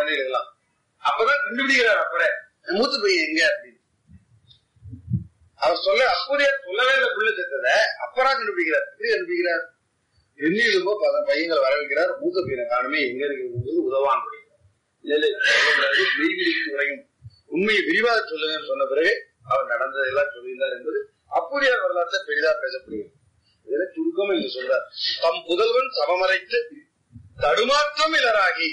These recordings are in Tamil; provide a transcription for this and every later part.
குழந்தைகளுக்கெல்லாம் அப்பதான் கண்டுபிடிக்கிறார் அப்பற மூத்த பையன் எங்க அப்படின்னு அவர் சொல்ல அப்போதே சொல்லவே இல்லை புள்ள செத்தத அப்பரா கண்டுபிடிக்கிறார் எப்படி கண்டுபிடிக்கிறார் எண்ணிடும்போ பல பையங்கள் வர வைக்கிறார் மூத்த பையனை காணுமே எங்க இருக்கிறது உதவான் மெய்விழிக்கு உரையும் உண்மையை விரிவாக சொல்லுங்கன்னு சொன்ன பிறகு அவர் நடந்ததெல்லாம் சொல்லியிருந்தார் என்பது அப்போதையார் வரலாற்றை பெரிதா பேசப்படுகிறது இதுல சுருக்கமா இங்க சொல்றார் தம் புதல்வன் சமமறைத்து தடுமாற்றம் இலராகி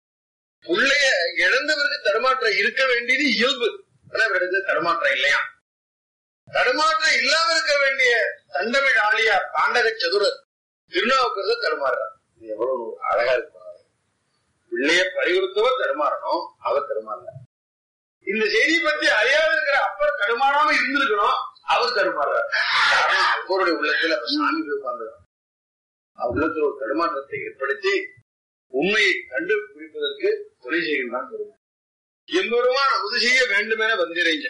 உள்ளைய இழந்தவருக்கு தடுமாற்றம் இருக்க வேண்டியது இயல்பு ஆனா இவருக்கு தடுமாற்றம் இல்லையா தடுமாற்றம் இல்லாம இருக்க வேண்டிய தண்டமிழ் ஆளியார் பாண்டக சதுரர் திருநாவுக்கரச தடுமாறுறார் இது எவ்வளவு அழகா இருக்கும் பிள்ளைய பறிவுறுத்தவர் தடுமாறணும் அவர் தடுமாறல இந்த செய்தியை பத்தி அறியாத இருக்கிற அப்பர் தடுமாறாம இருந்திருக்கணும் அவர் தடுமாறுறார் காரணம் அவருடைய உள்ளத்துல அவர் சாமி போய் உட்கார்ந்துறார் அவர் உள்ளத்துல ஒரு தடுமாற்றத்தை ஏற்படுத்தி உண்மையை கண்டுபிடிப்பதற்கு துணை செய்கின்றான் பெருமாள் எம்பெருமான் அமுது செய்ய வேண்டுமென வந்திரைஞ்ச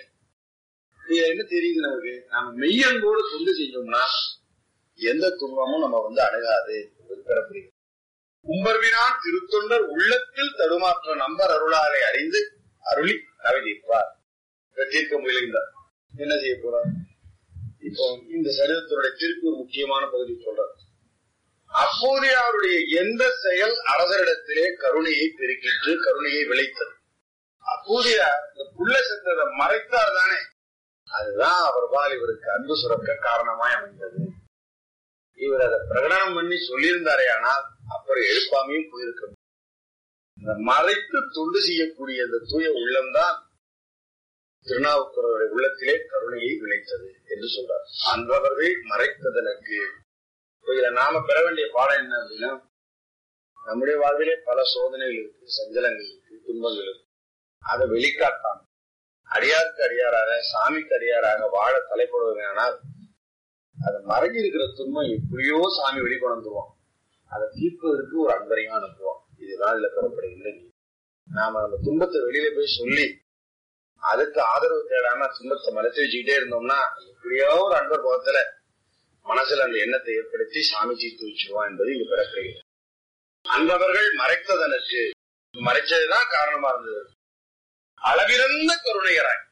இது என்ன தெரியுது நமக்கு நாம மெய்யன்போடு தொண்டு செஞ்சோம்னா எந்த துன்பமும் நம்ம வந்து அணுகாது என்பது பெறப்படுகிறது கும்பர்வினான் திருத்தொண்டர் உள்ளத்தில் தடுமாற்ற நம்பர் அருளாரை அறிந்து அருளி கவிதைப்பார் தீர்க்க முயலுகின்றார் என்ன செய்ய போறார் இப்போ இந்த சரித்திரத்துடைய திருப்பூர் முக்கியமான பகுதி சொல்றார் அப்போதே அவருடைய எந்த செயல் அரசரிடத்திலே கருணையை பெருக்கிட்டு கருணையை விளைத்தது அப்போதைய இந்த புள்ள செத்ததை மறைத்தார் தானே அதுதான் அவர்பால் இவருக்கு அன்பு சுரக்க காரணமாய் அமைந்தது இவர் அதை பிரகடனம் பண்ணி சொல்லியிருந்தாரே ஆனால் அப்புறம் எழுப்பாமையும் போயிருக்க இந்த மறைத்து தொண்டு செய்யக்கூடிய இந்த தூய உள்ளம்தான் திருநாவுக்கரவருடைய உள்ளத்திலே கருணையை விளைத்தது என்று சொல்றார் அன்றவர்கள் மறைத்ததற்கு இதுல நாம பெற வேண்டிய பாடம் என்ன அப்படின்னா நம்முடைய வாழ்விலே பல சோதனைகள் இருக்கு சஞ்சலங்கள் இருக்கு துன்பங்கள் இருக்கு அதை வெளிக்காட்டாம அடியாருக்கு அடியாராக சாமிக்கு அடியாராக வாழ தலைப்படுவதனால் அதை மறைஞ்சி இருக்கிற துன்பம் எப்படியோ சாமி வெளிக்கொண்டுருவோம் அதை தீர்ப்பதற்கு ஒரு அன்பரையும் அனுப்புவோம் இதுதான் இதுல பெறப்படுகின்ற நீ நாம நம்ம துன்பத்தை வெளியில போய் சொல்லி அதுக்கு ஆதரவு தேடாம துன்பத்தை மறைச்சு வச்சுக்கிட்டே இருந்தோம்னா எப்படியோ ஒரு அன்பர் போகத்துல மனசுல அந்த எண்ணத்தை ஏற்படுத்தி சாமி தீர்த்து வச்சிருவான் என்பது இங்கு பெறப்படுகிறது அன்றவர்கள் மறைத்ததனுக்கு மறைச்சதுதான் காரணமா இருந்தது அளவிறந்த கருணையராய்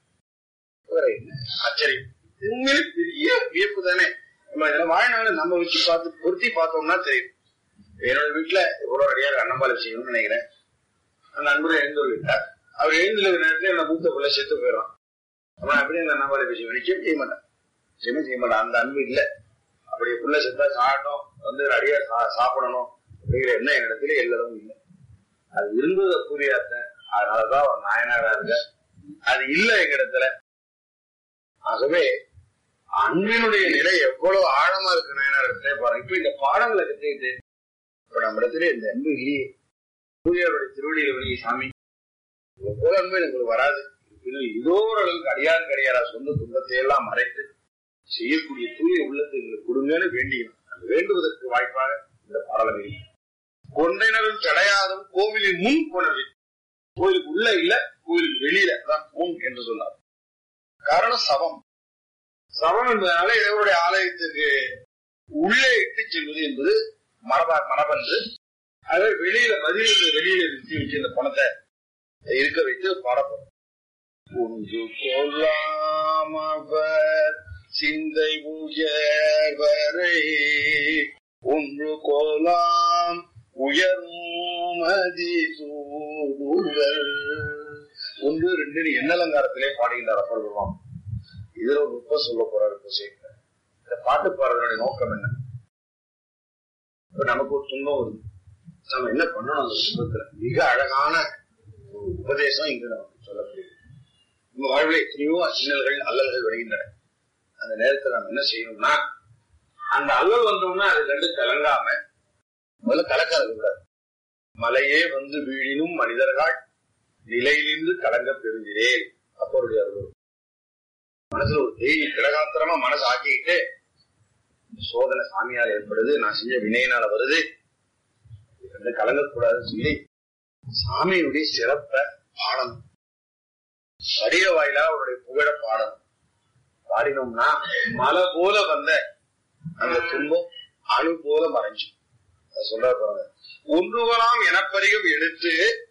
ஆச்சரியம் உண்மையிலே பெரிய வியப்பு தானே நம்ம இதெல்லாம் வாழ்நாள் நம்ம வச்சு பார்த்து பொருத்தி பார்த்தோம்னா தெரியும் என்னோட வீட்டுல எவ்வளவு அடியாக அன்னம்பாலை செய்யணும்னு நினைக்கிறேன் அந்த அன்பரை எழுந்து விட்டார் அவர் எழுந்துள்ள நேரத்துல என்ன மூத்த பிள்ளை செத்து போயிடும் அவன் அப்படியே அந்த அன்னம்பாலை விஷயம் நிச்சயம் செய்ய மாட்டேன் நிச்சயமே செய்ய மாட்டான் அந்த அன்பு இல்ல அப்படி புள்ள செத்தா சாகட்டும் வந்து அடியா சாப்பிடணும் அப்படிங்கிற எண்ணம் என்னிடத்துல எல்லாரும் இல்லை அது இருந்ததை புரியாத அதனாலதான் அவர் நாயனாரா இருக்க அது இல்ல எங்க இடத்துல ஆகவே அன்பினுடைய நிலை எவ்வளவு ஆழமா இருக்கு நாயனார் இடத்துல பாருங்க இப்ப இந்த பாடங்களை கத்துக்கிட்டு இப்ப நம்ம இடத்துல இந்த அன்பு இல்லையே சூரியருடைய திருவடியில வெளியே சாமி போல அன்பு எனக்கு வராது இதோ அளவுக்கு அடியாருக்கு அடியாரா சொந்த துன்பத்தை எல்லாம் மறைத்து செய்யக்கூடிய தூய உள்ளத்தை எங்களுக்கு கொடுங்கன்னு வேண்டியும் அது வேண்டுவதற்கு வாய்ப்பாக இந்த பாடலம் இல்லை கொண்டைனரும் தடையாதும் கோவிலின் முன் கொணவி கோயிலுக்கு உள்ள இல்ல கோயிலுக்கு வெளியில தான் முன் என்று சொன்னார் காரணம் சவம் சவம் என்பதனால இறைவருடைய ஆலயத்துக்கு உள்ளே இட்டு செல்வது என்பது மரபா மரபன்று அதை வெளியில மதியிலிருந்து வெளியில நிறுத்தி வச்சு இந்த பணத்தை இருக்க வைத்து பாடப்படும் ஒன்று கொள்ளாமவர் சிந்தை உயர்வரை ஒன்று கோலாம் உயரும் மதி சூடுகள் ஒன்று ரெண்டு எண்ணலங்காரத்திலே பாடுகின்றார் அப்பர் பெருமான் இதுல ஒரு நுட்பம் சொல்ல போறாரு இப்போ சேர்க்க இந்த பாட்டு பாடுறதுடைய நோக்கம் என்ன இப்ப நமக்கு ஒரு துன்பம் வருது நம்ம என்ன பண்ணணும் அந்த துன்பத்துல மிக அழகான ஒரு உபதேசம் இங்கு நமக்கு சொல்லப்படுகிறது நம்ம வாழ்வில் எத்தனையோ அச்சினல்கள் அல்லல்கள் வருகின்றன அந்த நேரத்துல நம்ம என்ன செய்யணும்னா அந்த அல்லல் வந்தோம்னா அது ரெண்டு கலங்காம முதல்ல கலக்காத கூடாது மலையே வந்து வீழினும் மனிதர்கள் நிலையிலிருந்து கலங்க பெறுகிறேன் அப்பருடைய அருள் மனசுல ஒரு தேவி கிடகாத்திரமா மனசு ஆக்கிக்கிட்டு சோதனை சாமியால் ஏற்படுது நான் செஞ்ச வினையினால வருது இது கலங்கக்கூடாதுன்னு சொல்லி சாமியுடைய சிறப்ப பாடணும் வடிக வாயிலா அவருடைய புகழ பாடணும் பாடினோம்னா மலை போல வந்த அந்த துன்பம் அணு போல மறைஞ்சு சொல்ற பாருங்க ஒன்றுவலாம் எனப்பதிகம் எடுத்து